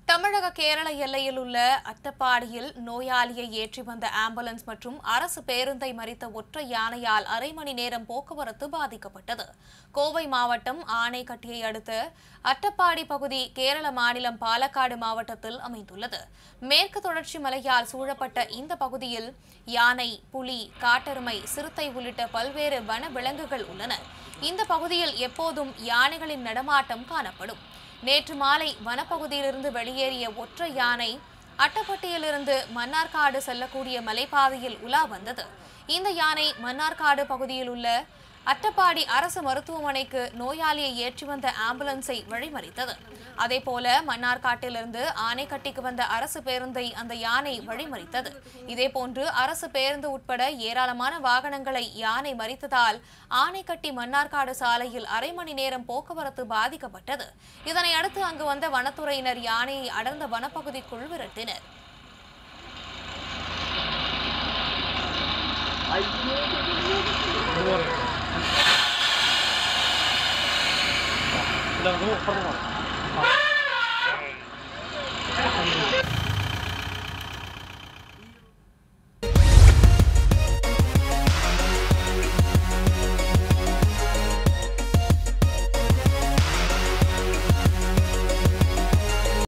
தமிழக கேரள எல்லையில் உள்ள அட்டப்பாடியில் நோயாளியை ஏற்றி வந்த ஆம்புலன்ஸ் மற்றும் அரசு பேருந்தை மறித்த ஒற்றை யானையால் அரை மணி நேரம் போக்குவரத்து பாதிக்கப்பட்டது கோவை மாவட்டம் ஆனைக்கட்டியை அடுத்த அட்டப்பாடி பகுதி கேரள மாநிலம் பாலக்காடு மாவட்டத்தில் அமைந்துள்ளது மேற்கு தொடர்ச்சி மலையால் சூழப்பட்ட இந்த பகுதியில் யானை புலி காட்டெருமை சிறுத்தை உள்ளிட்ட பல்வேறு வன விலங்குகள் உள்ளன இந்த பகுதியில் எப்போதும் யானைகளின் நடமாட்டம் காணப்படும் நேற்று மாலை வனப்பகுதியிலிருந்து வெளியேறிய ஒற்றை யானை அட்டப்பட்டியிலிருந்து மன்னார்காடு செல்லக்கூடிய மலைப்பாதையில் உலா வந்தது இந்த யானை மன்னார்காடு பகுதியில் உள்ள அட்டப்பாடி அரசு மருத்துவமனைக்கு நோயாளியை ஏற்றி வந்த ஆம்புலன்ஸை வழிமறித்தது அதேபோல மன்னார்காட்டிலிருந்து ஆனைக்கட்டிக்கு வந்த அரசு பேருந்தை அந்த யானை வழிமறித்தது இதேபோன்று அரசு பேருந்து உட்பட ஏராளமான வாகனங்களை யானை மறித்ததால் ஆனைக்கட்டி மன்னார்காடு சாலையில் அரை மணி நேரம் போக்குவரத்து பாதிக்கப்பட்டது இதனை அடுத்து அங்கு வந்த வனத்துறையினர் யானையை அடர்ந்த வனப்பகுதிக்குள் விரட்டினர் இல்லை வந்து அப்புறமா